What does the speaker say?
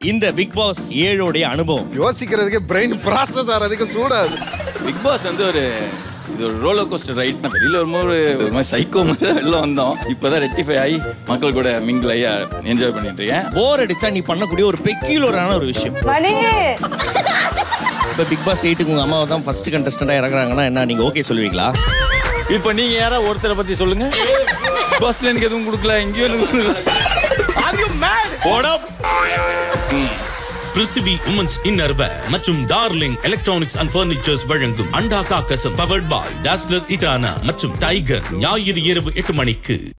இந்த big pass ஏழோடைய அனுபவம் யோசிக்கிறதுக்கு பிரெயின் ப்ராசஸ் ஆகிறதுக்கு சூடாது பிக் பாஸ் வந்து ஒரு இது ஒரு ரோலர் கோஸ்டர் ரைட் தான் வெளியில வரும்போது ஒரு மாதிரி சைக்கோ மாதிரி தான் வெளில வந்தோம் இப்போதான் ரெக்டிஃபை ஆகி மக்கள் கூட மிங்கிள் ஆகி என்ஜாய் பண்ணிட்டு இருக்கேன் போர் அடிச்சா நீ பண்ணக்கூடிய ஒரு பெக்யூலரான ஒரு விஷயம் மணி இப்போ பிக் பாஸ் எயிட்டுக்கு உங்க அம்மாவை தான் ஃபர்ஸ்ட் கண்டஸ்டண்டா இறங்குறாங்கன்னா என்ன நீங்க ஓகே சொல்லுவீங்களா இப்போ நீங்க யாரா ஒருத்தரை பத்தி சொல்லுங்க பஸ்ல எனக்கு எதுவும் கொடுக்கல எங்கேயும் எனக்கு கொடுக்கல Are you mad? போடா. பிருத்திவி உமன்ஸ் இன்னர்வேர் மற்றும் டார்லிங் எலக்ட்ரானிக்ஸ் அண்ட் பர்னிச்சர்ஸ் வழங்கும் அண்டா காக்கசம் பவர்ட் பாய் டாஸ்லர் இட்டானா மற்றும் டைகர் ஞாயிறு இரவு எட்டு மணிக்கு